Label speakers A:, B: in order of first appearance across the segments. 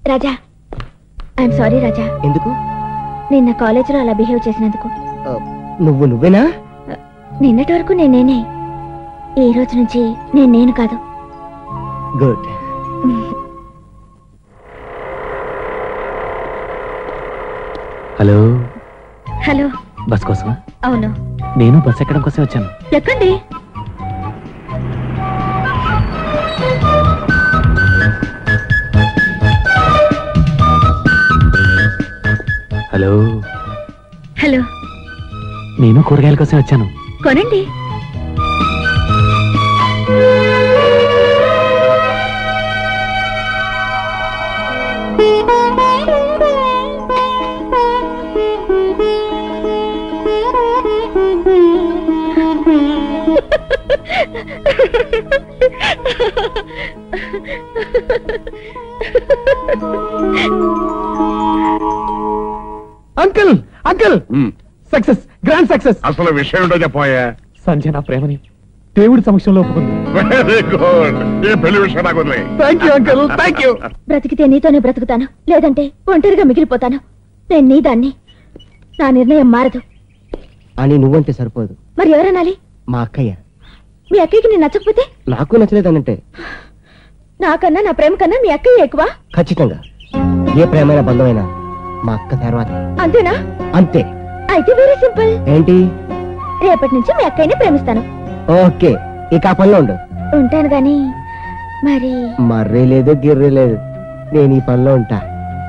A: Raja I'm sorry రాజా
B: ఎందుకు
A: నిన్న కాలేజీలో అలా బిహేవ్ చేసినందుకు
B: ఆ, నువ్వు నువ్వేనా
A: నిన్నటి వరకు నేను నేనే ఈ రోజు నుంచి నేను నేను కాదు
B: గుడ్
C: హలో
A: హలో
C: బస్ కోసమా
A: అవును
C: నేను బస్ ఎక్కడం కోసం వచ్చాను
A: ఎక్కండి
C: హలో
A: హలో
C: నేను కూరగాయల కోసం వచ్చాను
A: కొనండి
D: uncle uncle success grand success
E: అసలు విషయం ఏంటో చెప్పాయా
D: సంజయ్ నా ప్రేమని దేవుడి సమక్షంలో ఒప్పుకుంది
E: వెరీ గుడ్ ఈ పెళ్లి విషయం నాకు వదిలేయ్.
D: Thank you uncle thank you
A: బ్రతికితే నీతోనే బ్రతుకుతాను లేదంటే ఒంటరిగా మిగిలిపోతాను నేను నీ దాన్ని నా నిర్ణయం మారదు
B: అని నువ్వంటే సరిపోదు
A: మరి ఎవరనాలి
B: మా అక్కయ్య
A: మీ అక్కయ్యకి నేను నచ్చకపోతే
B: నాకు నచ్చలేదనంటే
A: నాకన్నా నా ప్రేమ కన్నా మీ అక్కయ్య ఎక్కువ
B: ఖచ్చితంగా ఏ ప్రేమైన బంధమైనా మా అక్క తర్వాత
A: అంతేనా
B: అంతే
A: అయితే వెరీ సింపుల్
B: ఏంటి
A: రేపటి నుంచి మీ అక్కయ్యని ప్రేమిస్తాను
B: ఓకే ఇక ఆ పనిలో ఉండు
A: ఉంటాను గాని మరి
B: మర్రీ లేదు గిర్రీ లేదు నేను ఈ పనిలో ఉంటా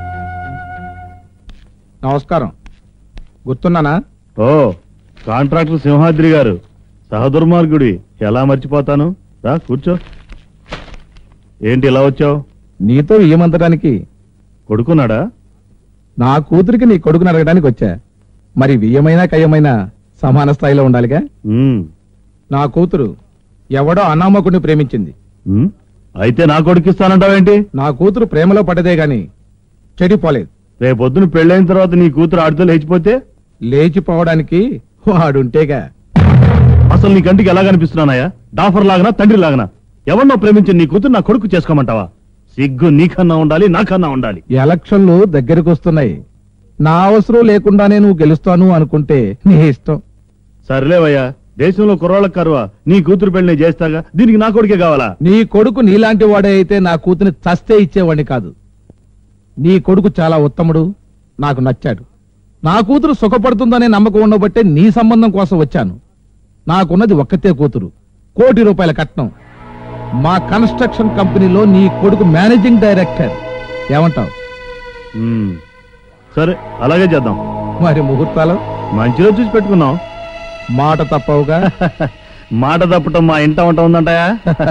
D: నమస్కారం గుర్తున్నానా
F: ఓ కాంట్రాక్టర్ సింహాద్రి గారు సహదుర్మార్గుడి ఎలా మర్చిపోతాను రా కూర్చో ఏంటి ఇలా వచ్చావు
D: నీతో ఏమంతడానికి
F: కొడుకున్నాడా
D: నా కూతురికి నీ కొడుకుని అడగడానికి వచ్చా మరి వియ్యమైనా కయ్యమైనా సమాన స్థాయిలో ఉండాలిగా
F: ఉమ్,
D: నా కూతురు ఎవడో అనామకుడిని ప్రేమించింది
F: ఉమ్, అయితే నా కొడుకిస్తానంటావేంటి
D: నా కూతురు ప్రేమలో పడ్డదే గాని చెడిపోలేదు
F: రేపొద్దున పెళ్ళైన తర్వాత నీ కూతురు ఆడితో లేచిపోతే
D: లేచిపోవడానికి వాడుంటేగా
F: అసలు నీ కంటికి ఎలా కనిపిస్తున్నానయ్యా డాఫర్ లాగనా తండ్రి లాగనా ఎవరినో ప్రేమించి నీ కూతురు నా కొడుకు చేసుకోమంటావా సిగ్గు నీకన్నా ఉండాలి నాకన్నా ఉండాలి
D: ఎలక్షన్లు దగ్గరకు వస్తున్నాయి నా అవసరం లేకుండానే నువ్వు గెలుస్తాను అనుకుంటే నీ ఇష్టం
F: సర్లేవయ్యా దేశంలో కుర్రాళ్ళకు కరువా నీ కూతురు పెళ్లి నేను చేస్తాగా దీనికి నా కొడుకే కావాలా
D: నీ కొడుకు నీలాంటి వాడే అయితే నా కూతుని చస్తే ఇచ్చేవాడిని కాదు నీ కొడుకు చాలా ఉత్తముడు నాకు నచ్చాడు నా కూతురు సుఖపడుతుందనే నమ్మకం ఉండబట్టే నీ సంబంధం కోసం వచ్చాను నాకున్నది ఒక్కతే కూతురు కోటి రూపాయల కట్నం మా కన్స్ట్రక్షన్ కంపెనీలో నీ కొడుకు మేనేజింగ్ డైరెక్టర్ ఏమంటావు
F: ఉమ్, సరే అలాగే చేద్దాం
D: మరి ముహూర్తాలు
F: మంచి రోజు చూసి పెట్టుకున్నాం
D: మాట తప్పవుగా
F: మాట తప్పటం మా ఇంట వంట ఉందంటాయా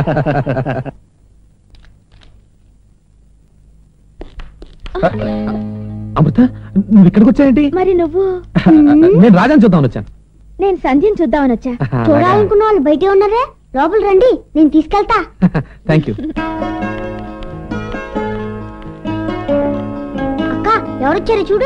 D: అమృత నువ్వు ఇక్కడికి వచ్చాయంటి
A: మరి నువ్వు
D: నేను రాజాని చూద్దామని వచ్చాను
A: నేను సంధ్యని చూద్దామని వచ్చా
G: చూడాలనుకున్న వాళ్ళు బయటే ఉన్నారే లోపల రండి నేను తీసుకెళ్తా
D: థ్యాంక్ యూ
G: అక్క ఎవరొచ్చారో చూడు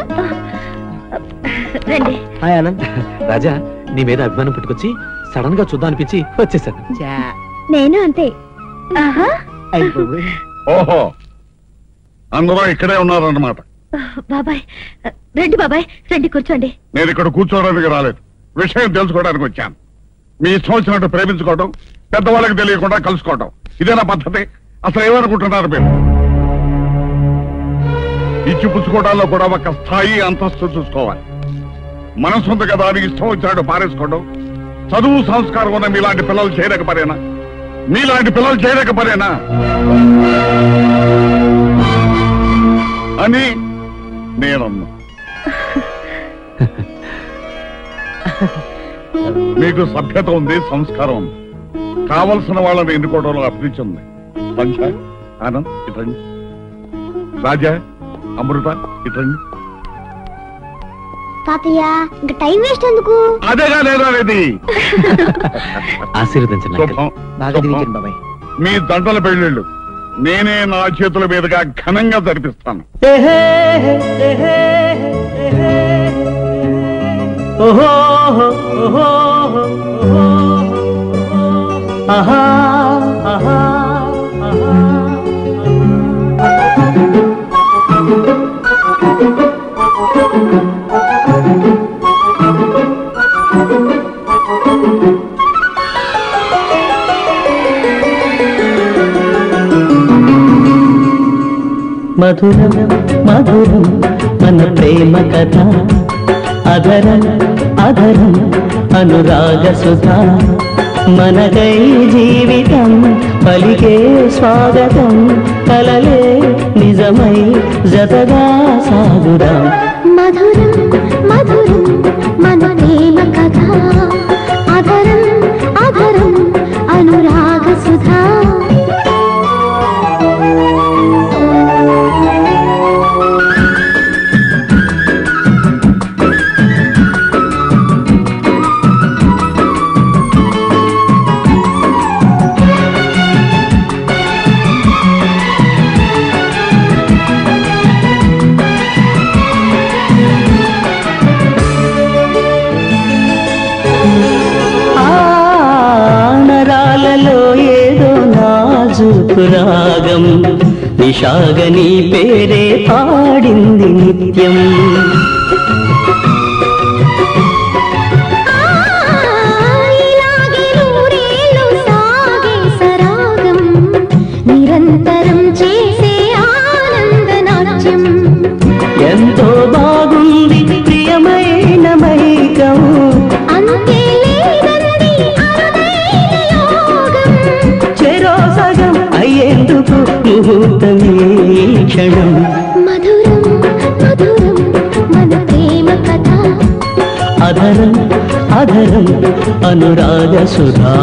A: రండి
B: హాయ్ ఆనంద్
C: రాజా నీ మీద అభిమానం పుట్టుకొచ్చి సడన్ గా చూద్దాం అనిపించి వచ్చేసాను
A: నేను అంతే ఆహా
B: అయిపోయి
E: ఓహో అందరూ ఇక్కడే ఉన్నారన్నమాట
A: బాబాయ్ రండి బాబాయ్ రండి కూర్చోండి
E: నేను ఇక్కడ కూర్చోవడానికి రాలేదు విషయం తెలుసుకోవడానికి వచ్చాను మీ ఇష్టం వచ్చినట్టు ప్రేమించుకోవడం పెద్దవాళ్ళకి తెలియకుండా కలుసుకోవడం ఇదేనా పద్ధతి అసలు ఏమనుకుంటున్నారు మీరు ఇచ్చి పుచ్చుకోవడాల్లో కూడా ఒక స్థాయి అంతస్తు చూసుకోవాలి మనసుంది కదా అని ఇష్టం వచ్చినట్టు పారేసుకోవడం చదువు సంస్కారం ఉన్న మీలాంటి పిల్లలు చేయలేకపోరేనా మీలాంటి పిల్లలు చేయలేకపోరేనా అని నేనన్నా మీకు సభ్యత ఉంది సంస్కారం ఉంది కావలసిన వాళ్ళని ఎన్నుకోవడంలో అభిరుచి ఉంది పంచ ఆనంద్ ఇటండి రాజా అమృత ఇటండి
G: తాతయ్య ఇంకా టైం వేస్ట్ ఎందుకు
E: అదేగా లేదా అనేది
C: ఆశీర్వదించండి అంకుల్.
E: శుభం
B: బాగా
E: శుభం.
B: దీవించండి బాబాయ్
E: మీ దంటల పెళ్ళిళ్ళు నేనే నా చేతుల మీదుగా ఘనంగా జరిపిస్తాను
H: మధురం మధురం మన ప్రేమ కథ అధరం అధరం అనురాగ సుధా మనదై జీవితం పలికే స్వాగతం కలలే నిజమై జతగా సాగుదాం
G: మధురం మధురం మన ప్రేమ కథ అధరం అధరం అనురాగ సుధా
H: ఆనరాలలో ఏదో నాజుకు రాగం నిషాగని పేరే పాడింది నిత్యం
G: ఇలాగే నూరేళ్ళు సాగే సరాగం నిరంతరం చేసే ఆనంద నాట్యం
H: ఎంతో బాగుంది ప్రియమైన మైకం
G: అంతే లేదండి అరుదైన యోగం
H: చెరో సగం అయ్యేందుకు ముహూర్తమే ఈ క్షణం
G: మధురం మధురం మన ప్రేమ కథ
H: అధరం అధరం అనురాగ సుధా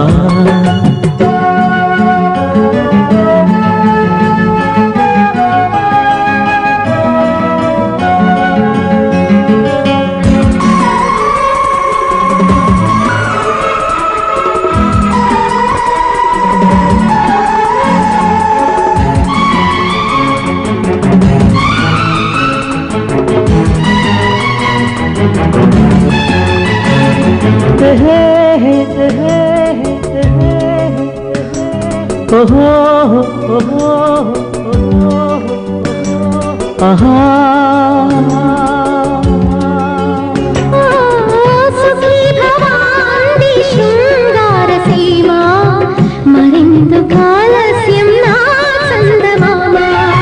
H: ఓహో ఓహో ఆహా
G: సుఖీ భవాంది శృంగార సీమ మరింత ఆలస్యం నా చందమామ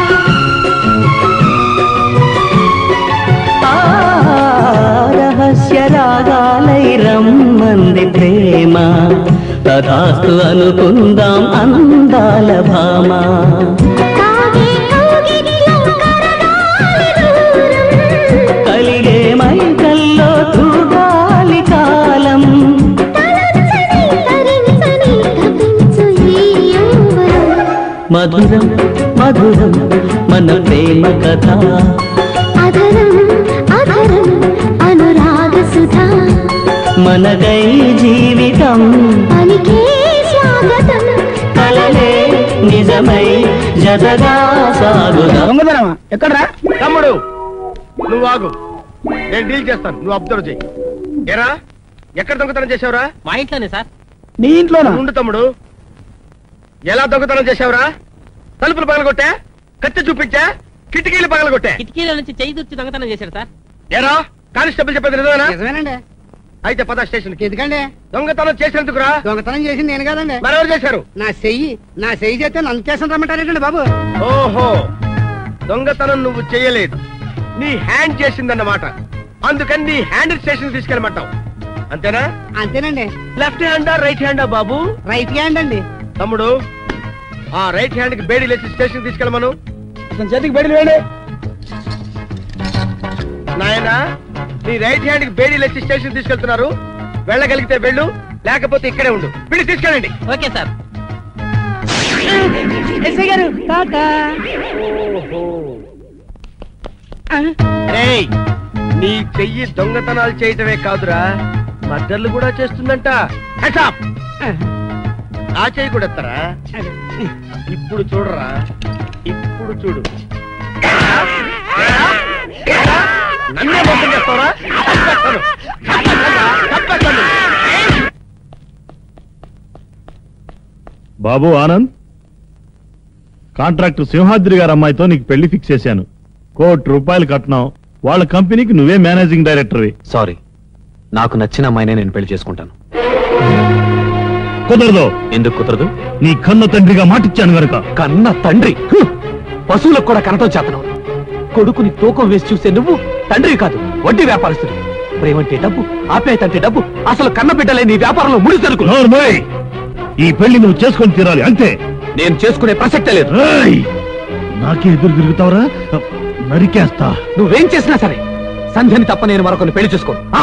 H: ఆ, రహస్య రాగాలై రమ్మంది ప్రేమ తథాస్తు అనుకుందాం అందాల భామ
G: కాగే కౌగిలిలో కరగాలి దూరం
H: కలిగే మైకల్లో తూగాలి కాలం
G: తలచని తరించని తపించు ఈ యౌవనం
H: మధురం మధురం మన ప్రేమ కథ
G: అధరం అధరం అనురాగ సుధా
H: మనదై జీవితం
G: పలికే స్వాగతం
H: కలలే నిజమై జతగా సాగుదా
B: దొంగతనమా ఎక్కడరా తమ్ముడు నువ్వు ఆగు నేను డీల్ చేస్తాను నువ్వు అబ్జర్వ్ చేయి ఏరా ఎక్కడ దొంగతనం చేసావురా
I: మా ఇంట్లోనే సార్
B: నీ ఇంట్లోనా ఉండు తమ్ముడు ఎలా దొంగతనం చేసావురా తలుపులు పగలగొట్టా కత్తి చూపించా కిటికీలు పగలగొట్టా
I: కిటికీలో నుంచి చేయి దుర్చి దొంగతనం చేశారు సార్
B: ఏరా కానిస్టేబుల్ చెప్పేది నిజమేనా
J: నిజమేనండి
B: అయితే పద స్టేషన్ కి
J: ఎందుకండి
B: దొంగతనం చేసినందుకురా
J: దొంగతనం చేసింది నేను కాదండి
B: మరెవరు చేశారు
J: నా చెయ్యి నా చెయ్యి చేస్తే నన్ను కేసం రమ్మంటారేటండి బాబు
B: ఓహో దొంగతనం నువ్వు చేయలేదు నీ హ్యాండ్ చేసిందన్నమాట అందుకని నీ హ్యాండ్ స్టేషన్ తీసుకెళ్ళమంటావు అంతేనా
J: అంతేనండి
B: లెఫ్ట్ హ్యాండా రైట్ హ్యాండా బాబు
J: రైట్ హ్యాండ్ అండి
B: తమ్ముడు ఆ రైట్ హ్యాండ్ కి బేడీ లేచి స్టేషన్ తీసుకెళ్ళమను
J: అతని చేతికి బయలు వేయండి
B: నాయనా నీ రైట్ హ్యాండ్ కి బేడీ లేచి స్టేషన్ తీసుకెళ్తున్నారు వెళ్ళగలిగితే వెళ్ళు లేకపోతే ఇక్కడే ఉండు పిడి తీసుకెళ్ళండి
I: ఓకే సార్
J: ఎస్ఐ గారు టాటా
B: రేయ్ నీ చెయ్యి దొంగతనాలు చేయటమే కాదురా మద్దర్లు కూడా చేస్తుందంట Hands up! ఆ చెయ్యి కూడా ఎత్తరా ఇప్పుడు చూడరా ఇప్పుడు చూడు నన్నే మోసం చేస్తావరా చంపేస్తాను. చంపేస్తానురా, చంపేస్తాను.
F: బాబు ఆనంద్ కాంట్రాక్టర్ సింహాద్రి గారి అమ్మాయితో నీకు పెళ్లి ఫిక్స్ చేశాను కోటి రూపాయలు కట్టినాం వాళ్ళ కంపెనీకి నువ్వే మేనేజింగ్ డైరెక్టర్వి
C: సారీ నాకు నచ్చిన అమ్మాయినే నేను పెళ్లి చేసుకుంటాను
F: కుదరదు
C: ఎందుకు కుదరదు
F: నీ కన్న తండ్రిగా మాటిచ్చాను గనుక
C: కన్న తండ్రి పశువులకు కూడా కనటం చేతనం కొడుకుని తూకం వేసి చూసే నువ్వు తండ్రి కాదు వడ్డీ వ్యాపారస్తుడు ప్రేమంటే డబ్బు ఆప్యాయత అంటే డబ్బు అసలు కన్న బిడ్డలే నీ వ్యాపారంలో ముడి సరుకులు
F: నోర్మోయ్ ఈ పెళ్లి నువ్వు చేసుకొని తీరాలి అంతే
C: నేను చేసుకునే ప్రసక్తే లేదు
F: ఏయ్! నాకే ఎదురు తిరుగుతావరా నరికేస్తా
C: నువ్వేం చేసినా సరే సంధ్యని తప్ప నేను మరొకరిని పెళ్లి చేసుకోను ఆ!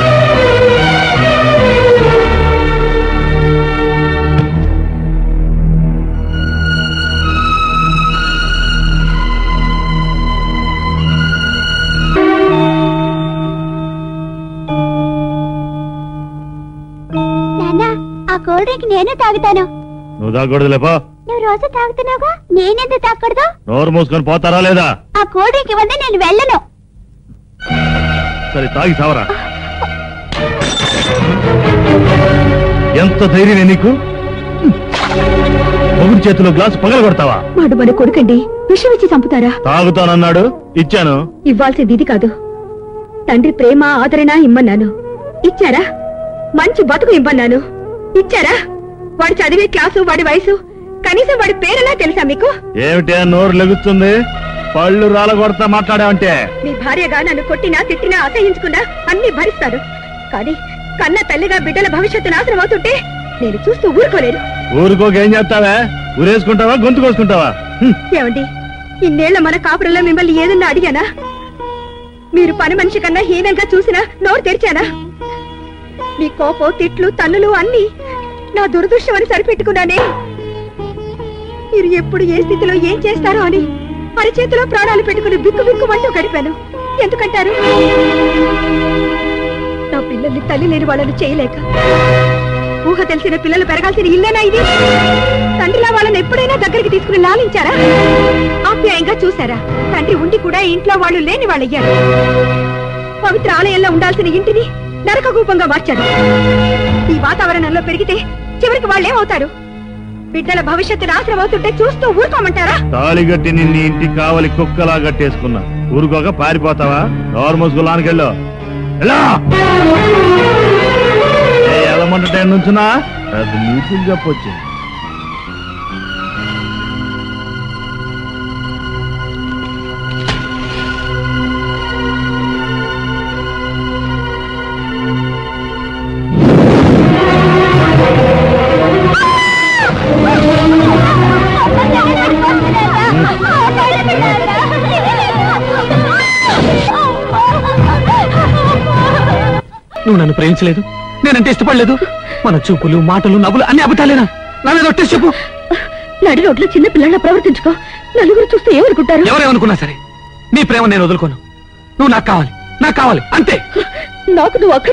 G: నాన్న ఆ కూల్ డ్రింక్ నేను తాగుతాను
F: నువ్వు తాగకూడదు లేపా
G: నువ్వు రోజు తాగుతున్నావుగా నేనెందుకు తాగకూడదు
F: నోరు మూసుకొని పోతారా లేదా
G: ఆ కూల్ డ్రింక్ ఇవ్వండి నేను వెళ్ళను
F: సరే తాగి సావరా ఎంత ధైర్యమే నీకు మొగుడి చేతిలో గ్లాసు పగల కొడతావా
A: వాడు మన కొడుకండి విషం ఇచ్చి చంపుతారా
F: తాగుతానన్నాడు ఇచ్చాను
A: ఇవ్వాల్సింది ఇది కాదు తండ్రి ప్రేమ ఆదరణ ఇమ్మన్నాను ఇచ్చారా మంచి బతుకు ఇమ్మన్నాను ఇచ్చారా వాడు చదివే క్లాసు వాడి వయసు కనీసం వాడి పేరెలా తెలుసా మీకు
F: ఏమిటే నోరు లెగుస్తుంది పళ్ళు రాలగొడతా మాట్లాడావంటే
A: మీ భార్యగా నన్ను కొట్టినా తిట్టినా అసహించుకున్నా అన్ని భరిస్తాను కానీ కన్న తల్లిగా బిడ్డల భవిష్యత్తు నాశనం అవుతుంటే నేను చూస్తూ ఊరుకోలేను
F: ఊరుకోక ఏం చేస్తావా ఊరేసుకుంటావా గొంతు కోసుకుంటావా హ్మ్.
A: ఏమండి ఇన్నేళ్ల మన కాపురంలో మిమ్మల్ని ఏదన్నా అడిగానా మీరు పని మనిషి కన్నా హీనంగా చూసినా నోరు తెరిచానా మీ కోపం తిట్లు తన్నులు అన్ని నా దురదృష్టం అని సరిపెట్టుకున్నానే మీరు ఎప్పుడు ఏ స్థితిలో ఏం చేస్తారో అని అరిచేతిలో ప్రాణాలు పెట్టుకుని బిక్కు బిక్కుమంటూ గడిపాను ఎందుకంటారు నా పిల్లల్ని తల్లి లేని వాళ్ళని చేయలేక ఊహ తెలిసిన పిల్లలు పెరగాల్సిన ఇల్లేనా ఇది తండ్రిలా వాళ్ళని ఎప్పుడైనా దగ్గరికి తీసుకుని లాలించారా ఆప్యాయంగా చూసారా తండ్రి ఉండి కూడా ఇంట్లో వాళ్ళు లేని వాళ్ళయ్యారు పవిత్ర ఆలయంలో ఉండాల్సిన ఇంటిని నరకగూపంగా మార్చారు ఈ వాతావరణంలో పెరిగితే చివరికి వాళ్ళేమవుతారు బిడ్డల భవిష్యత్తు నాశనం అవుతుంటే చూస్తూ ఊరుకోమంటారా
F: తాళిగట్టి నిన్ను ఇంటికి కావాలి కుక్కలా కట్టేసుకున్నా ఊరుకోక పారిపోతావా నోరు మూసుకులానికెళ్ళు ఎలమంట టైం నుంచున్నా పెద్ద నీతులు చెప్పొచ్చు
C: నువ్వు నన్ను ప్రేమించలేదు నేనంటే ఇష్టపడలేదు మన చూపులు మాటలు నవ్వులు అన్ని అబద్ధాలేనా నా మీద ఒట్టేసి చెప్పు
A: నడి రోడ్లో చిన్న పిల్లల్లా ప్రవర్తించుకో నలుగురు చూస్తే ఏమనుకుంటారు
C: ఎవరేమనుకున్నా సరే నీ ప్రేమ నేను వదులుకోను నువ్వు నాకు కావాలి నాకు కావాలి అంతే
A: నాకు నువ్వు ఒక్క